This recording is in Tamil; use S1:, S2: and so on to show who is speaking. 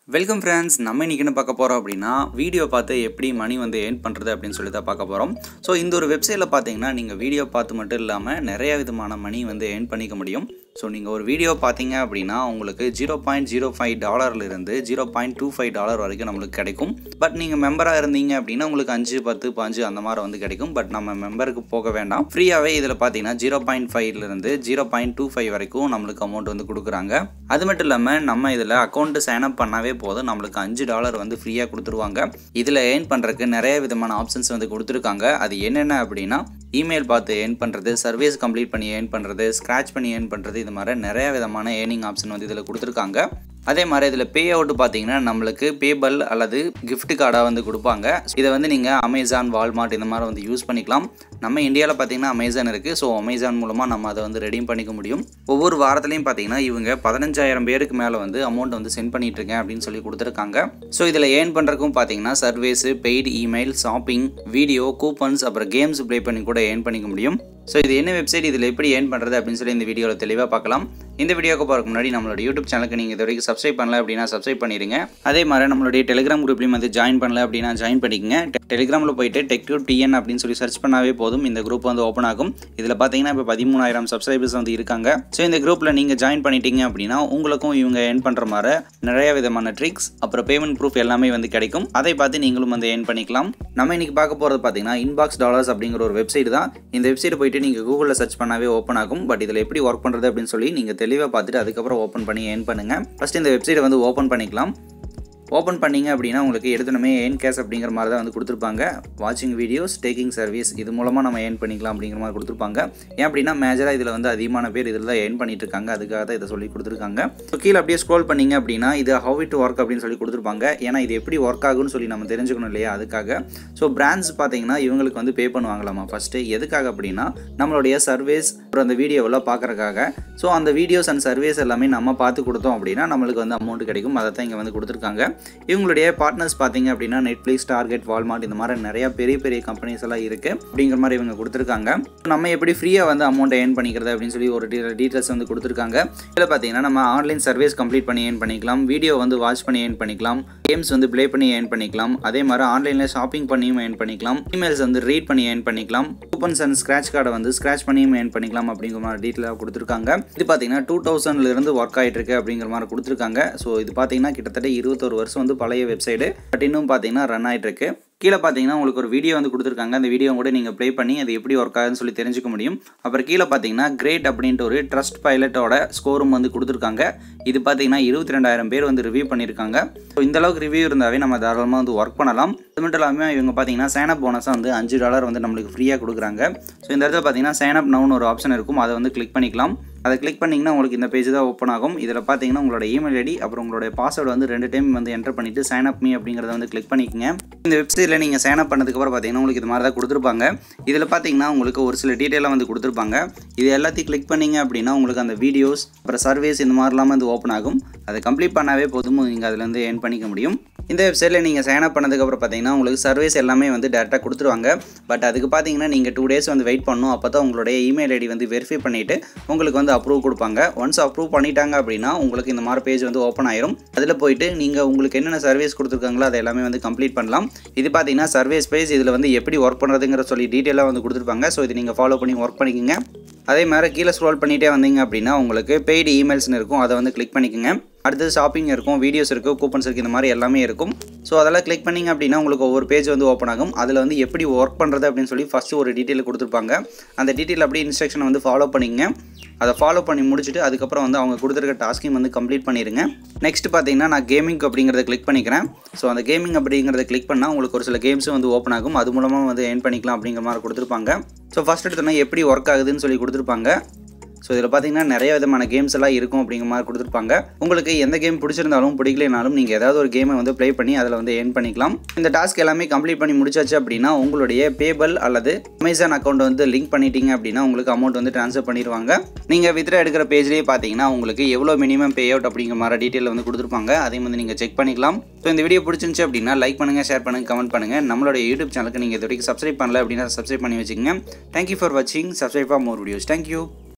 S1: வெல்கம் ஃப்ரெண்ட்ஸ் நம்ம இன்றைக்கி என்ன பார்க்க போகிறோம் அப்படின்னா வீடியோ பார்த்து எப்படி மணி வந்து ஏர்ன் பண்ணுறது அப்படின்னு சொல்லி தான் பார்க்க போகிறோம் ஸோ இந்த ஒரு வெப்சைட்டில் பார்த்தீங்கன்னா நீங்கள் வீடியோ பார்த்து மட்டும் இல்லாமல் நிறைய விதமான மணி வந்து ஏர்ன் பண்ணிக்க முடியும் ஸோ நீங்கள் ஒரு வீடியோ பார்த்தீங்க அப்படின்னா உங்களுக்கு ஜீரோ பாயிண்ட் ஜீரோ ஃபைவ் டாலர்லேருந்து zero point two five dollar வரைக்கும் நம்மளுக்கு கிடைக்கும் பட் நீங்கள் மெம்பராக இருந்தீங்க அப்படின்னா உங்களுக்கு அஞ்சு பத்து பாஞ்சு அந்த மாதிரி வந்து கிடைக்கும் பட் நம்ம மெம்பருக்கு போக வேண்டாம் ஃப்ரீயாகவே இதில் பார்த்தீங்கன்னா ஜீரோ பாயிண்ட் ஃபைவ்லேருந்து ஜீரோ பாயிண்ட் டூ ஃபைவ் வரைக்கும் நம்மளுக்கு அமௌண்ட் வந்து கொடுக்குறாங்க அது மட்டும் இல்லாமல் நம்ம இதில் அக்கௌண்ட்டு சைன் அப் பண்ணாவே போதும் நம்மளுக்கு அஞ்சு டாலர் வந்து ஃப்ரீயாக கொடுத்துருவாங்க இதில் ஏர்ன் பண்ணுறதுக்கு நிறைய விதமான ஆப்ஷன்ஸ் வந்து கொடுத்துருக்காங்க அது என்னென்ன அப்படின்னா இமெயில் பார்த்து ஏர்ன் பண்ணுறது சர்வீஸ் கம்ப்ளீட் பண்ணி ஏர்ன் பண்ணுறது ஸ்க்ராட்ச் பண்ணி ஏர்ன் பண்ணுறது இது மாதிரி நிறைய விதமான ஏர்னிங் ஆப்ஷன் வந்து இதில் கொடுத்துருக்காங்க அதே மாதிரி இதில் பே அவுட் பார்த்தீங்கன்னா நம்மளுக்கு பேபல் அல்லது gift கார்டாக வந்து கொடுப்பாங்க இதை வந்து நீங்கள் அமேசான் வால்மார்ட் இந்த மாதிரி வந்து யூஸ் பண்ணிக்கலாம் நம்ம இந்தியாவில் பார்த்தீங்கன்னா அமேசான் இருக்குது ஸோ அமேசான் மூலமாக நம்ம அதை வந்து ரெடீம் பண்ணிக்க முடியும் ஒவ்வொரு வாரத்துலையும் பார்த்தீங்கன்னா இவங்க பதினஞ்சாயிரம் பேருக்கு மேலே வந்து அமௌண்ட் வந்து சென்ட் பண்ணிட்டு இருக்கேன் அப்படின்னு சொல்லி கொடுத்துருக்காங்க ஸோ இதில் ஏர்ன் பண்ணுறதுக்கும் பார்த்தீங்கன்னா service paid email shopping video coupons அப்புறம் கேம்ஸ் ப்ளே பண்ணி கூட ஏர்ன் பண்ணிக்க முடியும் ஸோ இது என்ன வெப்சைட் இதில் எப்படி ஏர்ன் பண்ணுறது அப்படின்னு சொல்லி இந்த வீடியோவில் தெளிவாக பார்க்கலாம் இந்த வீடியோக்கு போகிறதுக்கு முன்னாடி நம்மளோட யூடியூப் சேனலுக்கு நீங்கள் இது வரைக்கும் சப்ஸ்கிரைப் பண்ணல அப்படின்னா சப்ஸ்கிரைப் பண்ணிடுங்க அதே மாதிரி நம்மளுடைய டெலிகிராம் குரூப்லையும் வந்து ஜாயின் பண்ணல அப்படின்னா ஜாயின் பண்ணிக்கங்க டெலிகிராமில் போயிட்டு டெக் டு டிஎன் அப்படின்னு சொல்லி சர்ச் பண்ணாவே போதும் இந்த குரூப் வந்து ஓப்பன் ஆகும் இதில் பார்த்தீங்கன்னா இப்போ பதிமூணாயிரம் சப்ஸ்கிரைபர்ஸ் வந்து இருக்காங்க ஸோ இந்த குரூப்பில் நீங்கள் ஜாயின் பண்ணிட்டீங்க அப்படின்னா உங்களுக்கும் இவங்க ஏர்ன் பண்ணுற மாதிரி நிறைய விதமான ட்ரிக்ஸ் அப்புறம் பேமெண்ட் ப்ரூஃப் எல்லாமே வந்து கிடைக்கும் அதை பார்த்து நீங்களும் வந்து ஏர்ன் பண்ணிக்கலாம் நம்ம இன்னைக்கு பார்க்க போகிறது பார்த்தீங்கன்னா இன்பாக்ஸ் டாலர்ஸ் அப்படிங்கிற ஒரு வெப்சைட் தான் இந்த வெப்சைட் போயிட்டு நீங்கள் கூகுளில் சர்ச் பண்ணாவே ஓப்பன் ஆகும் பட் இதில் எப்படி ஒர்க் பண்ணுறது அப்படின்னு சொல்லி நீங்கள் தெளிவாக பார்த்துட்டு அதுக்கப்புறம் ஓப்பன் பண்ணி ஏர்ன் பண்ணுங்கள் ஃபஸ்ட் இந்த வெப்சைட்டை வந்து ஓப்பன் பண்ணிக்கலாம் ஓப்பன் பண்ணீங்க அப்படின்னா உங்களுக்கு எடுத்தணுமே ஏன் கேஷ் அப்படிங்கிற மாதிரி தான் வந்து கொடுத்துருப்பாங்க வாட்சிங் வீடியோஸ் டேக்கிங் சர்வீஸ் இது மூலமாக நம்ம ஏர்ன் பண்ணிக்கலாம் அப்படிங்கிற மாதிரி கொடுத்துருப்பாங்க ஏன் அப்படின்னா மேஜராக இதில் வந்து அதிகமான பேர் இதில் தான் ஏர்ன் பண்ணிட்டு இருக்காங்க அதுக்காக தான் இதை சொல்லி கொடுத்துருக்காங்க ஸோ கீழே அப்படியே ஸ்க்ரோல் பண்ணீங்க அப்படின்னா இது ஹவ் இட் ஒர்க் அப்படின்னு சொல்லி கொடுத்துருப்பாங்க ஏன்னா இது எப்படி ஒர்க் ஆகும்னு சொல்லி நம்ம தெரிஞ்சுக்கணும் இல்லையா அதுக்காக ஸோ பிராண்ட்ஸ் பார்த்தீங்கன்னா இவங்களுக்கு வந்து பே பண்ணுவாங்களாமா ஃபஸ்ட்டு எதுக்காக அப்படின்னா நம்மளுடைய சர்வீஸ் அப்புறம் அந்த வீடியோவெல்லாம் பார்க்குறக்காக ஸோ அந்த வீடியோஸ் அண்ட் சர்வீஸ் எல்லாமே நம்ம பார்த்து கொடுத்தோம் அப்படின்னா நம்மளுக்கு வந்து அமௌண்ட் கிடைக்கும் அதை தான் இங்கே வந்து கொடுத்துருக்காங்க இவங்களுடைய பார்ட்னர்ஸ் பார்த்தீங்க அப்படின்னா நெட்ஃப்ளிக்ஸ் டார்கெட் வால்மார்ட் இந்த மாதிரி நிறைய பெரிய பெரிய கம்பெனிஸ் எல்லாம் இருக்குது அப்படிங்கிற மாதிரி இவங்க கொடுத்துருக்காங்க நம்ம எப்படி ஃப்ரீயாக வந்து அமௌண்ட் ஏர்ன் பண்ணிக்கிறது அப்படின்னு சொல்லி ஒரு டீட்டெயில்ஸ் வந்து கொடுத்துருக்காங்க இதில் பார்த்தீங்கன்னா நம்ம ஆன்லைன் சர்வீஸ் கம்ப்ளீட் பண்ணி ஏர்ன் பண்ணிக்கலாம் வீடியோ வந்து வாட்ச் பண்ணி ஏர்ன் பண்ணிக்கலாம் கேம்ஸ் வந்து ப்ளே பண்ணி ஏர்ன் பண்ணிக்கலாம் அதே மாதிரி ஆன்லைனில் ஷாப்பிங் பண்ணியும் ஏர்ன் பண்ணிக்கலாம் இமெயில்ஸ் வந்து ரீட் பண்ணி ஏர்ன் பண்ணிக்கலாம் கூப்பன்ஸ் அண்ட் ஸ்க்ராட்ச் கார்டை வந்து ஸ்க்ராட்ச் பண்ணியும் ஏர்ன் பண்ணிக்கலாம் அப்படிங்கிற மாதிரி டீட்டெயிலாக கொடுத்துருக்காங்க இது பார்த்தீங்கன்னா டூ தௌசண்ட்லேருந்து ஒர்க் ஆகிட்டு இருக்கு அப்படிங்கிற மாதிரி கொடுத்துருக்காங்க ஸோ இது பார்த்தீங்கன்னா கிட்டத்தட்ட இருபத்தொரு வருஷம் வந்து பழைய வெப்சைட்டு பட் இன்னும் பார்த்தீங்கன்னா ரன் ஆகிட்டு இருக்கு கீழே பார்த்தீங்கன்னா உங்களுக்கு ஒரு வீடியோ வந்து கொடுத்துருக்காங்க அந்த வீடியோ கூட நீங்கள் ப்ளே பண்ணி அது எப்படி ஒர்க் ஆகுதுன்னு சொல்லி தெரிஞ்சுக்க முடியும் அப்புறம் கீழே பார்த்தீங்கன்னா கிரேட் அப்படின்ட்டு ஒரு ட்ரஸ்ட் பைலட்டோட ஸ்கோரும் வந்து கொடுத்துருக்காங்க இது பார்த்தீங்கன்னா இருபத்தி ரெண்டாயிரம் பேர் வந்து ரிவ்யூ பண்ணியிருக்காங்க ஸோ இந்த அளவுக்கு ரிவ்யூ இருந்தாவே நம்ம தாராளமாக வந்து ஒர்க் பண்ணலாம் அது மட்டும் இல்லாமல் இவங்க பார்த்தீங்கன்னா சைனப் போனஸாக வந்து அஞ்சு டாலர் வந்து நம்மளுக்கு ஃப்ரீயாக கொடுக்குறாங்க ஸோ இந்த இடத்துல பார்த்தீங்கன்னா சைனப் நவுன்னு ஒரு ஆப்ஷன் இருக்கும் அதை வந்து கிளிக் பண்ணிக்கலாம் அதை கிளிக் பண்ணிங்கன்னா உங்களுக்கு இந்த பேஜ் தான் ஓப்பன் ஆகும் இதில் பார்த்தீங்கன்னா உங்களோட இமெயில் ஐடி அப்புறம் உங்களுடைய பாஸ்வேர்டு வந்து ரெண்டு டைம் வந்து என்டர் பண்ணிவிட்டு சைன் அப் மீ அப்படிங்கிறத வந்து கிளிக் பண்ணிக்கங்க இந்த வெப்சைட்டில் நீங்கள் சைன் அப் பண்ணதுக்கப்புறம் பார்த்தீங்கன்னா உங்களுக்கு இது மாதிரி தான் கொடுத்துருப்பாங்க இதில் பார்த்தீங்கன்னா உங்களுக்கு ஒரு சில டீட்டெயிலாக வந்து கொடுத்துருப்பாங்க இது எல்லாத்தையும் கிளிக் பண்ணிங்க அப்படின்னா உங்களுக்கு அந்த வீடியோஸ் அப்புறம் சர்வீஸ் இந்த மாதிரிலாம் வந்து ஓப்பன் ஆகும் அதை கம்ப்ளீட் பண்ணாவே போதும் நீங்கள் அதில் வந்து ஏர்ன் பண்ணிக்க முடியும் இந்த வெப்சைட்டில் நீங்கள் சைன் அப் பண்ணதுக்கப்புறம் பார்த்தீங்கன்னா உங்களுக்கு சர்வீஸ் எல்லாமே வந்து டேரெக்டாக கொடுத்துருவாங்க பட் அதுக்கு பார்த்தீங்கன்னா நீங்கள் டூ டேஸ் வந்து வெயிட் பண்ணணும் அப்போ தான் உங்களுடைய இமெயில் ஐடி வந்து வெரிஃபை பண்ணிவிட்டு உங்களுக்கு வந்து அப்ரூவ் கொடுப்பாங்க ஒன்ஸ் அப்ரூவ் பண்ணிட்டாங்க அப்படின்னா உங்களுக்கு இந்த மாதிரி பேஜ் வந்து ஓப்பன் ஆயிரும் அதில் போயிட்டு நீங்கள் உங்களுக்கு என்னென்ன சர்வீஸ் கொடுத்துருக்காங்களோ அதை எல்லாமே வந்து கம்ப்ளீட் பண்ணலாம் இது பார்த்தீங்கன்னா சர்வீஸ் பேஜ் இதில் வந்து எப்படி ஒர்க் பண்ணுறதுங்கிற சொல்லி டீட்டெயிலாக வந்து கொடுத்துருப்பாங்க ஸோ இது நீங்கள் ஃபாலோ பண்ணி ஒர்க் பண்ணிக்கோங்க அதே மாதிரி கீழே ஸ்க்ரோல் பண்ணிகிட்டே வந்தீங்க அப்படின்னா உங்களுக்கு பெய்டு இமெயில்ஸ்னு இருக்கும் அதை வந்து கிளிக் பண்ணிக்கோங்க அடுத்தது ஷாப்பிங் இருக்கும் வீடியோஸ் இருக்குது கூப்பன்ஸ் இருக்குது இந்த மாதிரி எல்லாமே இருக்கும் ஸோ அதெல்லாம் கிளிக் பண்ணிங்க அப்படின்னா உங்களுக்கு ஒவ்வொரு பேஜ் வந்து ஓப்பன் ஆகும் அதில் வந்து எப்படி ஒர்க் பண்ணுறது அப்படின்னு சொல்லி ஃபஸ்ட்டு ஒரு டீட்டெயில் கொடுத்துருப்பாங்க அந்த டீட்டெயில் அப்படியே இன்ஸ்ட்ரக்ஷனை வந்து ஃபாலோ பண்ணிங்க அதை ஃபாலோ பண்ணி முடிச்சுட்டு அதுக்கப்புறம் வந்து அவங்க கொடுத்துருக்க டாஸ்க்கையும் வந்து கம்ப்ளீட் பண்ணிடுங்க நெக்ஸ்ட் பார்த்தீங்கன்னா நான் கேமிங் அப்படிங்கிறத கிளிக் பண்ணிக்கிறேன் ஸோ அந்த கேமிங் அப்படிங்கிறத கிளிக் பண்ணால் உங்களுக்கு ஒரு சில கேம்ஸும் வந்து ஓப்பன் ஆகும் அது மூலமாக வந்து ஏர்ன் பண்ணிக்கலாம் அப்படிங்கிற மாதிரி கொடுத்துருப்பாங்க ஸோ ஃபஸ்ட் எடுத்தோன்னா எப்படி ஒர்க் ஆகுதுன்னு சொல்லி கொடுத்துருப்பாங்க ஸோ இதில் பார்த்தீங்கன்னா நிறைய விதமான கேம்ஸ் எல்லாம் இருக்கும் அப்படிங்கிற மாதிரி கொடுத்துருப்பாங்க உங்களுக்கு எந்த கேம் பிடிச்சிருந்தாலும் பிடிக்கலனாலும் நீங்கள் ஏதாவது ஒரு கேமை வந்து ப்ளே பண்ணி அதில் வந்து ஏர்ன் பண்ணிக்கலாம் இந்த டாஸ்க் எல்லாமே கம்ப்ளீட் பண்ணி முடிச்சாச்சு அப்படின்னா உங்களுடைய பேபல் அல்லது அமேசான் அக்கௌண்ட் வந்து லிங்க் பண்ணிட்டீங்க அப்படின்னா உங்களுக்கு அமௌண்ட் வந்து ட்ரான்ஸ்ஃபர் பண்ணிடுவாங்க நீங்கள் வித்ரா எடுக்கிற பேஜ்லேயே பார்த்தீங்கன்னா உங்களுக்கு எவ்வளோ மினிமம் பே அவுட் அப்படிங்கிற மாதிரி டீட்டெயில் வந்து கொடுத்துருப்பாங்க அதையும் வந்து நீங்கள் செக் பண்ணிக்கலாம் ஸோ இந்த வீடியோ பிடிச்சிருந்துச்சு அப்படின்னா லைக் பண்ணுங்கள் ஷேர் பண்ணுங்கள் கமெண்ட் பண்ணுங்கள் நம்மளோட யூடியூப் சேனலுக்கு நீங்கள் இது வரைக்கும் சப்ஸ்கிரைப் பண்ணல அப்படின்னா சப்ஸ்கிரைப் பண்ணி வச்சுக்கோங்க தேங்க்யூ ஃபார் வாட்சிங் subscribe for more videos thank you